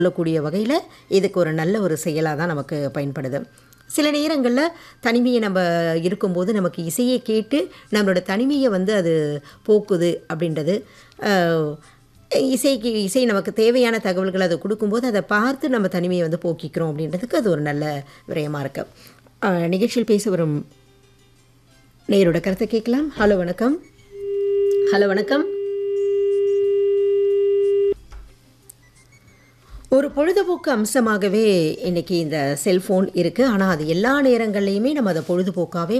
சொல்லக்கூடிய வகையில் இதுக்கு ஒரு நல்ல ஒரு செயலாக தான் நமக்கு பயன்படுது சில நேரங்களில் தனிமையை நம்ம இருக்கும்போது நமக்கு இசையை கேட்டு நம்மளோட தனிமையை வந்து அது போக்குது அப்படின்றது அஹ், இசைக்கு இசை நமக்கு தேவையான தகவல்கள் அதை கொடுக்கும்போது அதை பார்த்து நம்ம தனிமையை வந்து போக்கிக்கிறோம் அப்படின்றதுக்கு அது ஒரு நல்ல விரயமாக இருக்கு அஹ், நிகழ்ச்சியில் பேச வரும் நேரோட கருத்தை கேட்கலாம் ஹலோ வணக்கம் ஹலோ வணக்கம் ஒரு பொழுதுபோக்கு அம்சமாகவே இன்னைக்கு இந்த செல்ஃபோன் இருக்குது ஆனால் அது எல்லா நேரங்கள்லையுமே நம்ம அதை பொழுதுபோக்காகவே